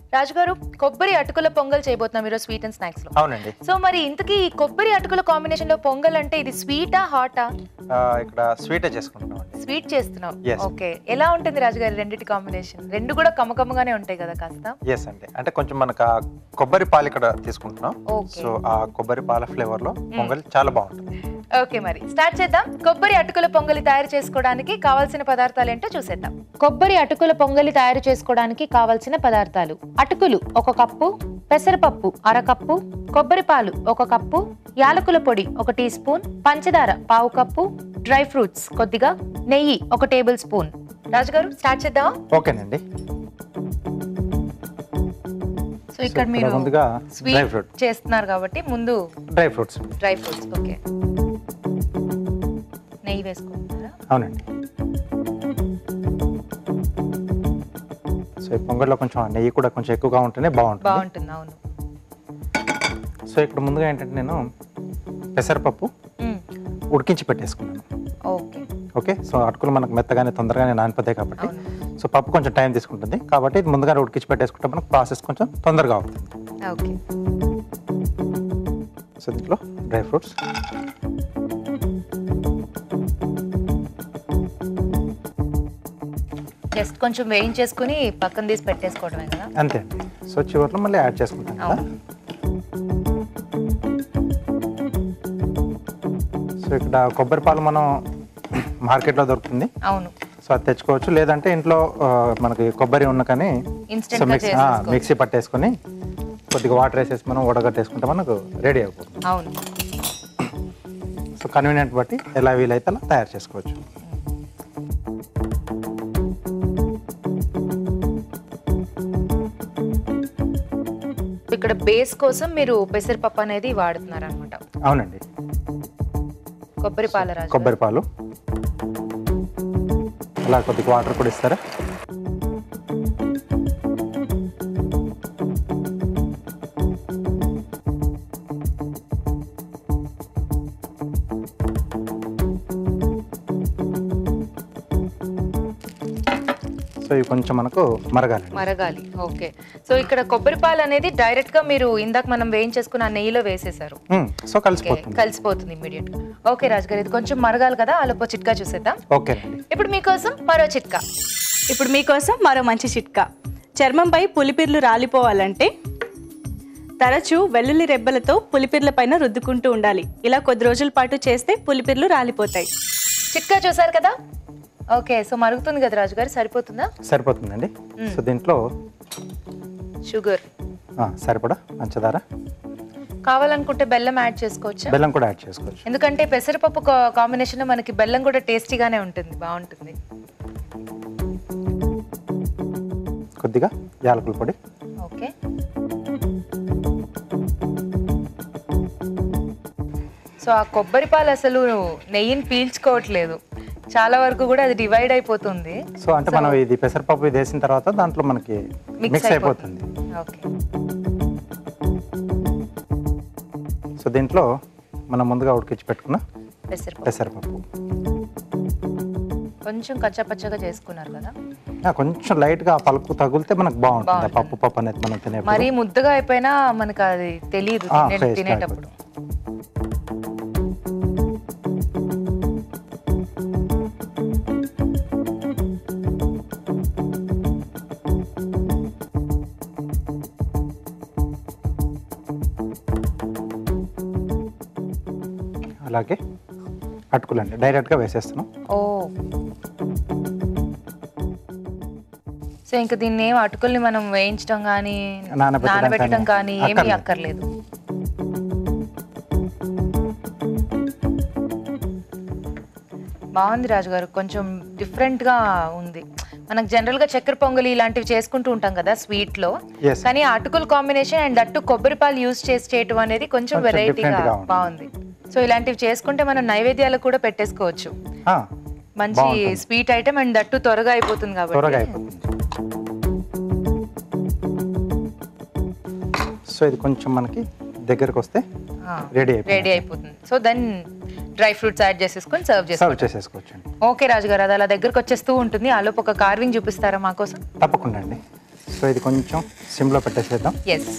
రాజుగారు కొబ్బరి అటుకుల పొంగల్ చేయబోతున్నాం ఈరోజు స్వీట్ అండ్ స్నాక్స్ లో అవునండి సో మరి ఇంతకీ ఈ కొబ్బరి అటుకుల కాంబినేషన్ లో పొంగల్ అంటే ఇది స్వీటా హాటా ఆ, ఇక్కడ స్వీటే చేసుకుంటున్నాం అండి స్వీట్ చేస్తున్నాం Yes. ఓకే ఎలా ఉంటుంది రాజుగారు రెండిటి కాంబినేషన్ రెండు కూడా కమ్మకమ్మగానే ఉంటాయి కదా కాస్త ఎస్ అండి అంటే కొంచెం మనకు ఆ కొబ్బరి పాలు ఇక్కడ తీసుకుంటున్నాం ఓకే సో ఆ కొబ్బరి పాల ఫ్లేవర్ లో పొంగల్ చాలా బాగుంటుంది ఓకే మరి స్టార్ట్ చేద్దాం కొబ్బరి అటుకుల పొంగలి తయారు చేసుకోవడానికి కావాల్సిన పదార్థాలు ఏంటో చూసేద్దాం కొబ్బరి అటుకుల పొంగలి తయారు చేసుకోవడానికి కావాల్సిన పదార్థాలు అటుకులు ఒక కప్పు పెసరపప్పు అరకప్పు కొబ్బరి పాలు ఒక కప్పు యాలకుల పొడి ఒక టీ స్పూన్ పంచదార పావు కప్పు డ్రై ఫ్రూట్స్ కొద్దిగా నెయ్యి ఒక టేబుల్ స్పూన్ రాజుగారు స్టార్ట్ చేద్దాం ఓకేనండి సో ఇక్కడ So, మీరు ముందుగా డ్రై స్వీట్ ఫ్రూట్ చేస్తున్నారు కాబట్టి ముందు dry fruits dry fruits okay నెయ్యి వేసుకుంటున్నారా అవునండి సో ఈ పొంగల్లో కొంచెం ఆ నెయ్యి కూడా కొంచెం ఎక్కువగా ఉంటేనే బాగుంటుంది బాగుంటుంది అవును సో ఇక్కడ ముందుగా ఏంటంటే నేను పెసరపప్పు మ్మ్. ఉడికించి పెట్టేసుకున్నాను ఓకే ఓకే సో అటుకులు మనకు మెత్తగానే తొందరగానే నానిపోతాయి కాబట్టి అవును సో పప్పు కొంచెం టైం తీసుకుంటుంది కాబట్టి ఇది ముందుగానే ఉడికించి పెట్టేసుకుంటే మనకు ప్రాసెస్ కొంచెం తొందరగా అవుతుంది ఓకే సో దీంట్లో డ్రై ఫ్రూట్స్ జస్ట్ కొంచెం వేయించేసుకుని పక్కన తీసి పెట్టేసుకోవడమే కదా అంతే అండి సో చివరిలో మళ్ళీ యాడ్ చేసుకుంటాం కదా అవును. సో ఇక్కడ కొబ్బరి పాలు మనం మార్కెట్లో దొరుకుతుంది అవును సో అది తెచ్చుకోవచ్చు లేదంటే ఇంట్లో ఆ, మనకి కొబ్బరి ఉన్న కానీ Instant సో గా మిక్సీ చేసేసుకోవచ్చు. మిక్సీ పట్టేసుకొని కొద్దిగా వాటర్ వేసేసి మనం ఉడగట్టేసుకుంటే మనకు రెడీ అయిపోతుంది అవును సో కన్వీనియంట్ బట్టి ఎలా వీలైతే అలా తయారు చేసుకోవచ్చు ఇక్కడ బేస్ కోసం మీరు పెసరపప్పు అనేది వాడుతున్నారు అనమాట అవునండి కొబ్బరి పాల రాజు కొబ్బరి పాలు అలా కొద్దిగా వాటర్ కూడా ఇస్తారా సో ఇవి కొంచెం మనకు మరగాలి మరగాలి ఓకే సో ఇక్కడ కొబ్బరి పాలు అనేది డైరెక్ట్ గా మీరు ఇందాక మనం వేయించేసుకున్న ఆ నెయ్యిలో వేసేసారు సో ఓకే కలిసిపోతుంది కలిసిపోతుంది ఇమీడియట్ గా ఓకే రాజు గారు ఇది కొంచెం మరగాలి కదా అలోపో చిట్కా చూసేద్దాం ఓకేనండి ఇప్పుడు మీకోసం మరో చిట్కా ఇప్పుడు మీకోసం మరో మంచి చిట్కా చర్మంపై పులిపిర్లు రాలిపోవాలంటే తరచూ వెల్లుల్లి రెబ్బలతో పులిపిర్ల పైన రుద్దుకుంటూ ఉండాలి ఇలా కొద్ది రోజుల పాటు చేస్తే పులిపిర్లు రాలిపోతాయి చిట్కా చూసారు కదా ఓకే సో మరుగుతుంది కదా రాజు గారు సరిపోతుందా సరిపోతుందండి సో దీంట్లో షుగర్ ఆ, సరిపడా పంచదార కావాలనుకుంటే బెల్లం యాడ్ చేసుకోవచ్చా బెల్లం కూడా యాడ్ చేసుకోవచ్చు ఎందుకంటే పెసరపప్పు కాంబినేషన్ మనకి బెల్లం కూడా టేస్టీగానే ఉంటుంది బాగుంటుంది కొద్దిగా యాలకుల పొడి ఓకే సో ఆ కొబ్బరి పాలు అసలు నెయ్యిని పీల్చుకోవట్లేదు చాలా వరకు కూడా అది డివైడ్ అయిపోతుంది సో అంటే మనం ఇది పెసరపప్పు ఇది వేసిన తర్వాత దాంట్లో మనకి మిక్స్ మిక్స్ అయిపోతుంది అయిపోతుంది ఓకే సో దీంట్లో మనం ముందుగా ఉడికించి పెట్టుకున్న పెసరపప్పు పెసరపప్పు కొంచెం కచ్చపచ్చగా చేసుకున్నారు కదా ఆ, కొంచెం లైట్గా ఆ పలుపు తగిలితే మనకు బాగుంటుంది ఆ బాగుంటుంది. పప్పు పప్పు అనేది మనం తినే మరీ ముద్దగా అయిపోయినా మనకు అది తెలియదు ఆ, తినే- taste తినేటప్పుడు అలాగే అటుకులండి డైరెక్ట్గా వేసేస్తున్నాం ఓ సో ఇంకా దీన్ని ఏం అటుకుల్ని మనం వేయించడం కానీ నానబెట్టడం నానబెట్టడం కానీ కానీ ఏమీ అక్కర్లేదు. అక్కర్లేదు బాగుంది రాజుగారు కొంచెం డిఫరెంట్ గా ఉంది మనకు జనరల్ గా చక్కెర పొంగలి ఇలాంటివి చేసుకుంటూ ఉంటాం కదా స్వీట్ లో Yes. కానీ అటుకుల కాంబినేషన్ అండ్ అట్టు కొబ్బరి పాలు యూస్ చేసి చేయటం అనేది కొంచెం కొంచెం వెరైటీగా different గా ఉంటుంది. బాగుంది సో ఇలాంటివి చేసుకుంటే మనం నైవేద్యాలకు కూడా పెట్టేసుకోవచ్చు ఆ, మంచి బాగుంటుంది. స్వీట్ ఐటమ్ అండ్ దట్టు త్వరగా అయిపోతుంది త్వరగా కాబట్టి అయిపోతుంది సో ఇది కొంచెం మనకి దగ్గరకు వస్తే రెడీ అయిపోయింది రెడీ అయిపోతుంది so then dry fruits add చేసేసుకొని సర్వ్ సర్వ్ చేసుకోవచ్చు చేసేసుకోవచ్చు అండి ఓకే రాజు గారు అది అలా దగ్గరకు వచ్చేస్తూ ఉంటుంది ఆలోపు ఒక కార్వింగ్ చూపిస్తారా మా కోసం తప్పకుండా అండి సో ఇది కొంచెం సిమ్లో పెట్టేసేద్దాం ఎస్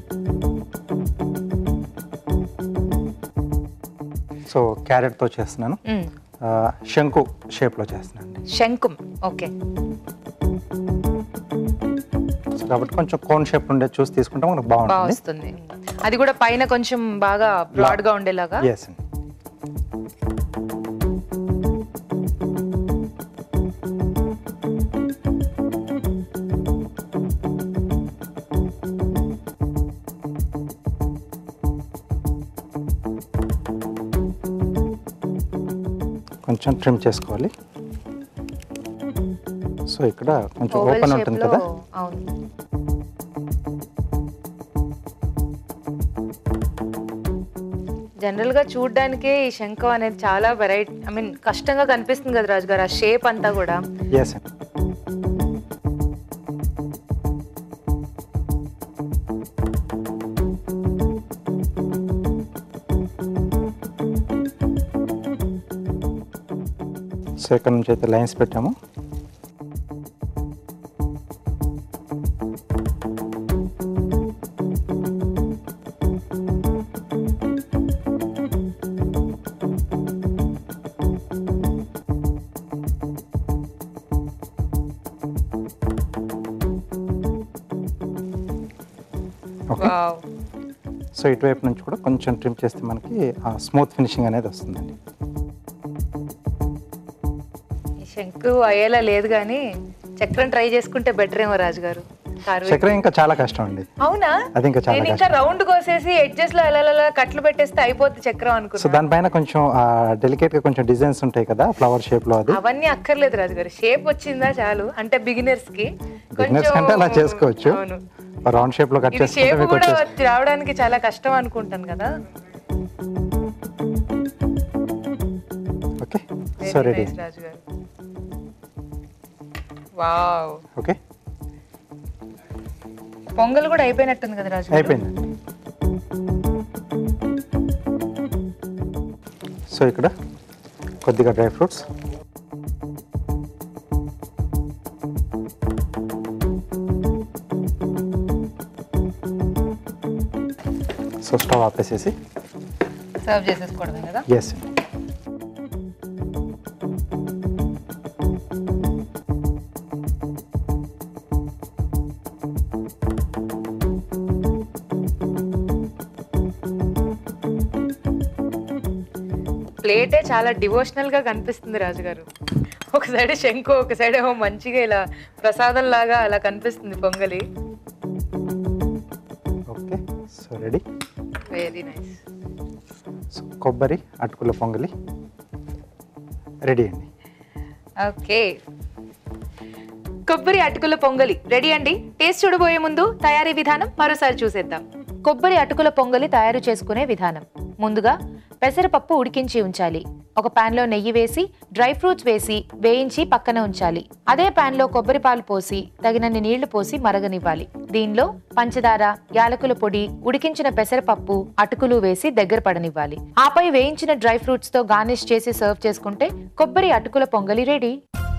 సో క్యారెట్తో చేస్తున్నాను ఆ, శంకు షేప్లో చేస్తున్నాను అండి శంకుం ఓకే సో కాబట్టి కొంచెం కోన్ షేప్ ఉండే చూసి తీసుకుంటే మనకు బాగా బాగుంటుంది వస్తుంది అది కూడా పైన కొంచెం బాగా బ్రాడ్ గా ఉండేలాగా ఎస్ అండి కొంచెం ట్రిమ్ చేసుకోవాలి సో ఇక్కడ కొంచెం ఓవెల్ ఓపెన్ షేప్ ఉంటుంది లో కదా అవును జనరల్ గా చూడడానికే ఈ శంఖం అనేది చాలా వెరైటీ ఐ మీన్ కష్టంగా కనిపిస్తుంది కదా రాజు గారు ఆ షేప్ అంతా కూడా ఎస్ అండి సో ఇక్కడ నుంచి అయితే లైన్స్ పెట్టాము ఓకే వావ్ సో ఇటువైపు నుంచి కూడా కొంచెం ట్రిమ్ చేస్తే మనకి స్మూత్ ఫినిషింగ్ అనేది వస్తుందండి ఈ శంకు అయ్యేలా లేదు కానీ చక్రం ట్రై చేసుకుంటే బెటర్ ఏమో రాజు గారు కారు చక్రం ఇంకా చాలా కష్టం అండి అవునా అది ఇంకా చాలా నేను ఇంకా రౌండ్ కోసేసి ఎడ్జెస్ లో ఎలా ఎలా కట్లు పెట్టేస్తే అయిపోద్ది చక్రం సో అనుకున్నా దానిపైన కొంచెం డెలికేట్ గా కొంచెం డిజైన్స్ ఉంటాయి కదా ఫ్లవర్ షేప్ లో అది అవన్నీ అక్కర్లేదు రాజు గారు షేప్ వచ్చిందా చాలు అంటే బిగినర్స్ కి బిగినర్స్ కంటే అలా చేసుకోవచ్చు అవును రౌండ్ షేప్ లో కట్ ఇది చేసుకుంటే షేప్ మీకు కూడా వచ్చేసి వచ్చి రావడానికి చాలా కష్టం అనుకుంటాను కదా okay so Very ready nice, Raju గారు వావ్ ఓకే పొంగల్ కూడా అయిపోయినట్టుంది కదా రాజు గారు అయిపోయింది సో ఇక్కడ కొద్దిగా డ్రై ఫ్రూట్స్ సో స్టవ్ ఆపేసేసి సర్వ్ చేసేసుకోవడమే కదా ఎస్ ప్లేటే చాలా డివోషనల్ గా కనిపిస్తుంది రాజు గారు ఒక సైడ్ శంకు ఒక సైడ్ ఏమో మంచిగా ఇలా ప్రసాదం లాగా అలా కనిపిస్తుంది పొంగలి okay so ready very nice so కొబ్బరి అటుకుల పొంగలి రెడీ అండి ఓకే కొబ్బరి అటుకుల పొంగలి రెడీ అండి టేస్ట్ చూడబోయే ముందు తయారీ విధానం మరోసారి చూసేద్దాం కొబ్బరి అటుకుల పొంగలి తయారు చేసుకునే విధానం ముందుగా పెసరపప్పు ఉడికించి ఉంచాలి ఒక పాన్ లో నెయ్యి వేసి డ్రై ఫ్రూట్స్ వేసి వేయించి పక్కన ఉంచాలి అదే పాన్ లో కొబ్బరి పాలు పోసి తగినన్ని నీళ్లు పోసి మరగనివ్వాలి దీనిలో పంచదార యాలకుల పొడి ఉడికించిన పెసరపప్పు అటుకులు వేసి దగ్గర పడనివ్వాలి ఆపై వేయించిన డ్రై ఫ్రూట్స్ తో గార్నిష్ చేసి సర్వ్ చేసుకుంటే కొబ్బరి అటుకుల పొంగలి రెడీ